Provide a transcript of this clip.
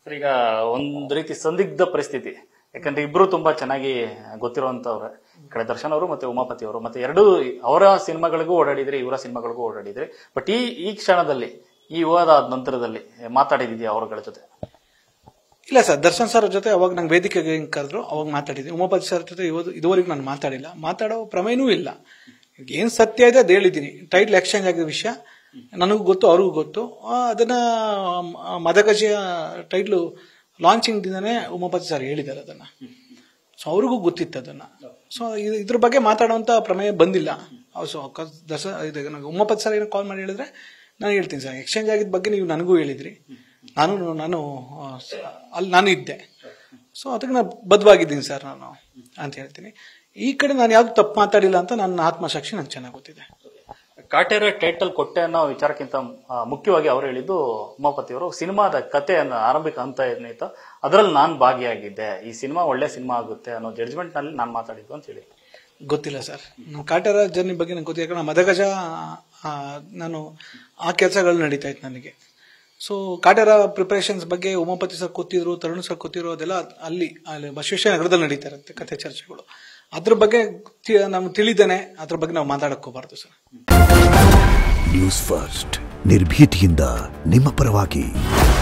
sir ಈಗ ಒಂದ್ ರೀತಿ ಸಂದಿಗ್ಧ ಪರಿಸ್ಥಿತಿ ಯಾಕಂದ್ರೆ ಇಬ್ರು ತುಂಬಾ ಚೆನ್ನಾಗಿ ಗೊತ್ತಿರುವಂತವ್ರೆ ಈ ಕಡೆ ದರ್ಶನ್ ಅವರು ಮತ್ತೆ ಉಮಾಪತಿ ಅವರು ಮತ್ತೆ ಎರಡು ಅವರ ಸಿನಿಮಾಗಳಿಗೂ ಓಡಾಡಿದ್ರೆ ಇವರ ಸಿನಿಮಾಗಳಿಗೂ ಓಡಾಡಿದ್ರೆ ಬಟ್ ಈ ಈ ಕ್ಷಣದಲ್ಲಿ ಈ ವಿವಾದ ಆದ ನಂತರದಲ್ಲಿ ಮಾತಾಡಿದ್ಯಾ ಅವರುಗಳ ಜೊತೆ ಇಲ್ಲ ಸರ್ ದರ್ಶನ್ ಸರ್ ಜೊತೆ ಅವಾಗ ನಂಗೆ ವೇದಿಕೆಗೆ ಹೆಂಗ್ ಕರೆದ್ರು ಅವಾಗ ಮಾತಾಡಿದ್ದೆ ಉಮಾಪತಿ ಸರ್ ಜೊತೆ ಇವತ್ತು ಇದುವರೆಗೂ ನಾನು ಮಾತಾಡಿಲ್ಲ ಮಾತಾಡೋ ಪ್ರಮೇಯನೂ ಇಲ್ಲ ಏನ್ ಸತ್ಯ ಇದೆ ಅದು ಹೇಳಿದ್ದೀನಿ ಟೈಟ್ಲ್ ಎಕ್ಸ್ಚೇಂಜ್ ಆಗಿರೋ ವಿಷಯ ನನಗೂ ಗೊತ್ತು ಅವ್ರಿಗೂ ಗೊತ್ತು ಆ, ಅದನ್ನ ಮ- ಮದಗಜಿಯ ಟೈಟ್ಲು ಲಾಂಚಿಂಗ್ ದಿನನೇ ಉಮಾಪತಿ ಸರ್ ಹೇಳಿದ್ದಾರೆ ಅದನ್ನ ಸೊ ಅವ್ರಿಗೂ ಗೊತ್ತಿತ್ತು ಅದನ್ನ ಸೊ ಇದ್ರ ಬಗ್ಗೆ ಮಾತಾಡುವಂತ ಪ್ರಮೇಯ ಬಂದಿಲ್ಲ ಸೊ ದಸ ಇದು ನಂಗೆ ಉಮಾಪತಿ ಸರ್ ಏನೋ ಕಾಲ್ ಮಾಡಿ ಹೇಳಿದ್ರೆ ನಾನು ಹೇಳ್ತೀನಿ ಸರ್ ಎಕ್ಸ್ಚೇಂಜ್ ಆಗಿದ್ದ ಬಗ್ಗೆ ನೀವು ನನಗೂ ಹೇಳಿದ್ರಿ ನಾನು ನಾನು ಆ, ಸ- ಅಲ್ಲಿ ನಾನು ಇದ್ದೆ ಸೊ ಅದಕ್ಕೆ ನಾನು ಬದ್ಧವಾಗಿದ್ದೀನಿ ಸರ್ ನಾನು ಅಂತ ಹೇಳ್ತೀನಿ ಈ ಕಡೆ ನಾನು ಯಾವ್ದು ತಪ್ಪು ಮಾತಾಡಿಲ್ಲ ಅಂತ ನನ್ನ ಆತ್ಮಸಾಕ್ಷಿ ನಂಗೆ ಚೆನ್ನಾಗಿ ಗೊತ್ತಿದೆ ಕಾಟೇರ ಟೈಟಲ್ ಕೊಟ್ಟೆ ಅನ್ನೋ ವಿಚಾರಕ್ಕಿಂತ ಆ, ಮುಖ್ಯವಾಗಿ ಅವರು ಹೇಳಿದ್ದು ಉಮಾಪತಿ ಅವರು ಸಿನಿಮಾದ ಕಥೆಯನ್ನು ಆರಂಭಿಕ ಹಂತ ಏನಿತ್ತು ಅದರಲ್ಲಿ ನಾನು ಭಾಗಿಯಾಗಿದ್ದೆ ಈ ಸಿನಿಮಾ ಒಳ್ಳೆ ಸಿನಿಮಾ ಆಗುತ್ತೆ ಅನ್ನೋ ಜಡ್ಜ್ಮೆಂಟ್ ನಲ್ಲಿ ನಾನು ಮಾತಾಡಿದ್ದು ಅಂತ ಹೇಳಿ ಗೊತ್ತಿಲ್ಲ ಸರ್ ನಮ್ಮ ಕಾಟೇರ ಜರ್ನಿ ಬಗ್ಗೆ ನಂಗೆ ಗೊತ್ತಿಲ್ಲ ಯಾಕಂದ್ರೆ ಮದಗಜ ಆ, ನಾನು ಆ ಕೆಲಸಗಳು ನಡೀತಾ ಇತ್ತು ನನಗೆ ಸೊ ಕಾಟೇರ ಪ್ರಿಪರೇಷನ್ಸ್ ಬಗ್ಗೆ ಉಮಾಪತಿ ಸರ್ ಕೂತಿದ್ರು ತರುಣ್ ಸರ್ ಕೂತಿದ್ರು ಅದೆಲ್ಲ ಅಲ್ಲಿ ಅಲ್ಲಿ ಬಸವೇಶ್ವರ ನಗರದಲ್ಲಿ ನಡೀತಾ ಇರುತ್ತೆ ಕಥೆ ಚರ್ಚೆಗಳು ಅದ್ರ ಬಗ್ಗೆ ತಿ- ನಮ್ಗೆ ತಿಳಿದೇನೆ ಅದ್ರ ಬಗ್ಗೆ ನಾವು ಮಾತಾಡಕ್ ಹೋಗ್ಬಾರ್ದು ಸರ್ ನ್ಯೂಸ್ ಫಸ್ಟ್ ನಿರ್ಭೀತಿಯಿಂದ ನಿಮ್ಮ ಪರವಾಗಿ